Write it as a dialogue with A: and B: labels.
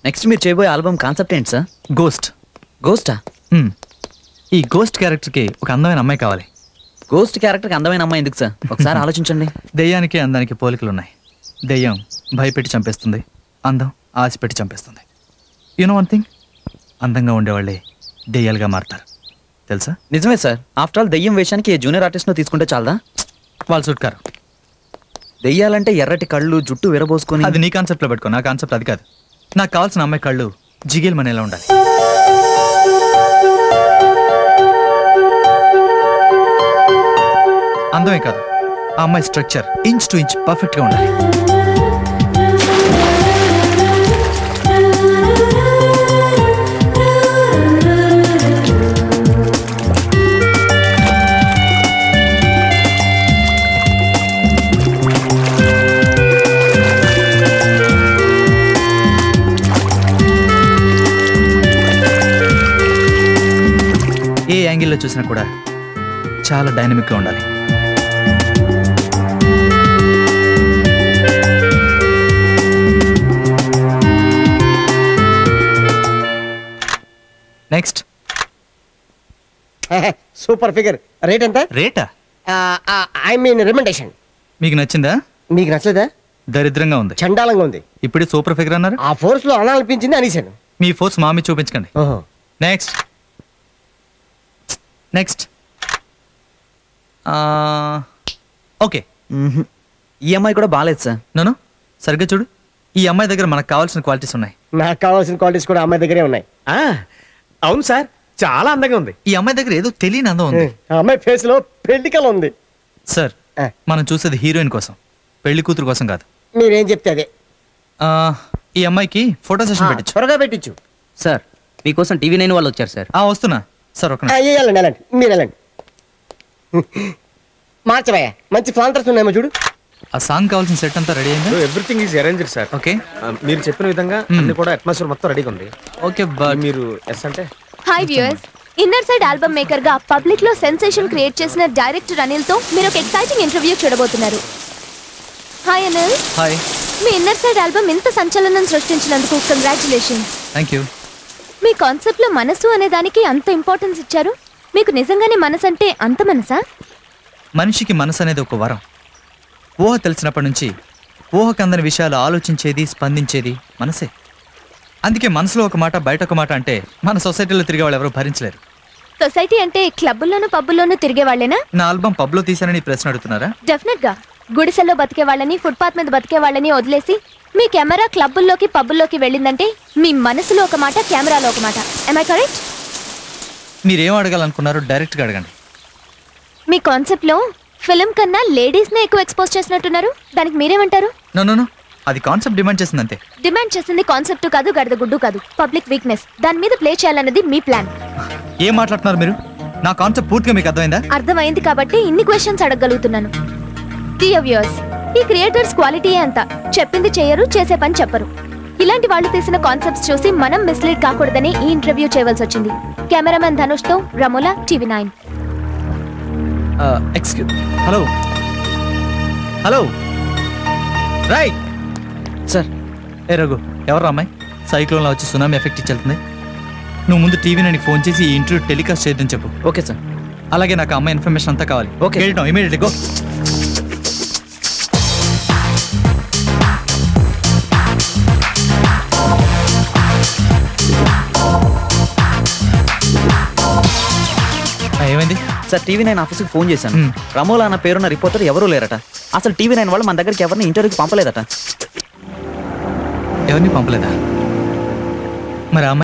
A: Next మీరు చేయబోయే album concept ఏంటి సార్
B: గోస్ట్
A: గోస్టా
B: హ్మ్. ఈ గోస్ట్ క్యారెక్టర్కి ఒక అందమైన అమ్మాయి కావాలి
A: గోస్ట్ క్యారెక్టర్కి అందమైన అమ్మాయి ఎందుకు సార్ ఒకసారి ఆలోచించండి
B: దెయ్యానికి అందానికి పోలికలు ఉన్నాయి దెయ్యం భయపెట్టి చంపేస్తుంది అందం ఆశ పెట్టి చంపేస్తుంది యూనో వన్ థింగ్ అందంగా ఉండేవాళ్ళే దెయ్యాలుగా మారతారు తెలుసా
A: నిజమే సార్ ఆఫ్టర్ ఆల్ దెయ్యం వేషానికి ఏ జూనియర్ ఆర్టిస్ట్ను తీసుకుంటే చాలదా
B: వాళ్ళు చుట్కారు
A: దెయ్యాలంటే ఎర్రటి కళ్ళు జుట్టు విరబోసుకొని
B: అది నీ కాన్సెప్ట్లో పెట్టుకో నా కాన్సెప్ట్ అది కాదు నాకు కావాల్సిన అమ్మాయి కళ్ళు జిగేల్ మనేలా ఉండాలి అందమే కాదు ఆ అమ్మాయి స్ట్రక్చర్ ఇంచ్ టు ఇంచ్ పర్ఫెక్ట్గా ఉండాలి ఏ యాంగిల్లో చూసినా కూడా చాలా డైనమిక్గా ఉండాలి నెక్స్ట్
C: సూపర్ ఫిగర్ రేట్ ఎంత
B: రేటా
C: ఐ మీన్ రికమెండేషన్
B: మీకు నచ్చిందా
C: మీకు నచ్చలేదా
B: దరిద్రంగా ఉంది
C: చండాలంగా ఉంది
B: ఇప్పుడు సూపర్ ఫిగర్ అన్నారు
C: ఆ ఫోర్స్ లో అనాలనిపించింది అనేసాను
B: మీ ఫోర్స్ మామి చూపించకండి
C: ఓహో
B: నెక్స్ట్ నెక్స్ట్ ఓకే
A: మ్మ్హ్. ఈ అమ్మాయి కూడా బాగాలేదు సార్
B: నన్ను సరిగ్గా చూడు ఈ అమ్మాయి దగ్గర మనకు కావాల్సిన క్వాలిటీస్ ఉన్నాయి
C: నాకు కావాల్సిన క్వాలిటీస్ కూడా అమ్మాయి దగ్గరే ఉన్నాయి
D: ఆ, అవును సార్ చాలా అందంగా ఉంది
B: ఈ అమ్మాయి దగ్గర ఏదో తెలియని అందం ఉంది
C: ఆ అమ్మాయి ఫేస్ లో పెళ్లికల ఉంది
B: సార్
C: ఆ.
B: మనం చూసేది హీరోయిన్ కోసం పెళ్లి కూతురు కోసం కాదు
C: మీరేం చెప్తే అదే
B: ఆ, ఈ అమ్మాయికి ఫోటో సెషన్
C: ఆ,
B: పెట్టచ్చు
C: త్వరగా పెట్టించు
E: సార్ మీకోసం టీవీ నైన్ వాళ్ళు వచ్చారు సార్
B: ఆ వస్తున్నా సార్ ఒక
C: ఆ, ఏ, వెళ్ళండి వెళ్ళండి మీరు వెళ్ళండి మార్చవయ్యా మంచి ఫ్లాంటర్స్ ఉన్నాయేమో చూడు
B: ఆ సాంగ్ కావాల్సిన సెట్ అంతా రెడీ అయిందా
D: everything is arranged sir
B: okay
D: మీరు చెప్పిన విధంగా అన్ని కూడా అట్మాస్ఫియర్ మొత్తం రెడీగా ఉంది
B: ఓకే బట్
D: మీరు ఎస్ అంటే
F: hi viewers inner side album maker గా పబ్లిక్ లో సెన్సేషన్ క్రియేట్ చేసిన డైరెక్టర్ అనిల్ తో మీరు ఒక ఎక్సైటింగ్ ఇంటర్వ్యూ చూడబోతున్నారు హాయ్ అనిల్
B: హాయ్
F: మీ ఇన్నర్ సైడ్ ఆల్బమ్ ఇంత సంచలనం సృష్టించినందుకు కంగ్రాచులేషన్
B: థ్యాంక్ యూ
F: మీ కాన్సెప్ట్ లో మనసు అనే దానికి అంత ఇంపార్టెన్స్ ఇచ్చారు మీకు నిజంగానే మనసు అంటే అంత మనసా
B: మనిషికి మనసు అనేది ఒక వరం ఊహ తెలిసినప్పటి నుంచి ఊహకు అందని విషయాలు ఆలోచించేది స్పందించేది మనసే అందుకే మనసులో ఒక మాట బయట ఒక మాట అంటే మన సొసైటీలో తిరిగే వాళ్ళు ఎవరు భరించలేరు
F: సొసైటీ అంటే క్లబ్బుల్లోనూ పబ్బుల్లోనూ తిరిగే వాళ్ళేనా
B: నా ఆల్బమ్ పబ్లో తీసానని ఈ ప్రశ్న అడుగుతున్నారా
F: డెఫినెట్ గా గుడిసెల్లో బతికే వాళ్ళని ఫుట్పాత్ మీద బతికే వాళ్ళని వదిలేసి మీ కెమెరా క్లబ్బుల్లోకి పబ్బుల్లోకి వెళ్ళిందంటే మీ మనసులో ఒక మాట కెమెరాలో ఒక మాట ఐ కరెక్ట్
B: మీరేం అడగాలనుకున్నారో డైరెక్ట్గా అడగండి
F: మీ కాన్సెప్ట్ లో ఫిలిం కన్నా లేడీస్ నే ఎక్కువ ఎక్స్పోజ్ చేసినట్టున్నారు దానికి మీరేమంటారు
B: నో నో నో అది కాన్సెప్ట్ డిమాండ్ చేసింది అంతే
F: డిమాండ్ చేసింది కాన్సెప్ట్ కాదు గడద గుడ్డు కాదు పబ్లిక్ వీక్నెస్ దాని మీద ప్లే చేయాలన్నది మీ ప్లాన్
B: ఏం మాట్లాడుతున్నారు మీరు నా కాన్సెప్ట్ పూర్తిగా మీకు అర్థమైందా
F: అర్థమైంది కాబట్టి ఇన్ని క్వశ్చన్స్ అడగగలుగుతున్నాను డియర్ వ్యూయర్స్ ఈ క్రియేటర్స్ క్వాలిటీయే అంత చెప్పింది చేయరు చేసే పని చెప్పరు ఇలాంటి వాళ్ళు తీసిన కాన్సెప్ట్స్ చూసి మనం మిస్లీడ్ కాకూడదని ఈ ఇంటర్వ్యూ చేయవలసి వచ్చింది కెమెరామెన్ ధనుష్ తో Ramola TV nine
B: excuse hello hello right
A: sir
B: ఏ రఘు ఎవరు అమ్మాయి సైక్లోన్లో వచ్చి సునామీ ఎఫెక్ట్ ఇచ్చేళ్తుంది నువ్వు ముందు టీవీ నైన్ ఫోన్ చేసి ఈ ఇంటర్వ్యూ టెలికాస్ట్ చేయొద్దని చెప్పు
A: ఓకే సార్
B: అలాగే నాకు ఆ అమ్మాయి ఇన్ఫర్మేషన్ అంతా కావాలి
A: Okay.
B: వెళ్తాం ఇమీడియట్లీ గో ఏమైంది
A: సార్ టీవీ నైన్ ఆఫీస్కి ఫోన్ చేశాను
B: మ్మ్.
A: రమోలా అన్న పేరున్న రిపోర్టర్ ఎవరూ లేరట అసలు టీవీ నైన్ వాళ్ళు మన దగ్గరికి ఎవరిని ఇంటర్వ్యూకి పంపలేదట
B: ఎవరిని పంపలేదా మరి ఆ అమ్మాయి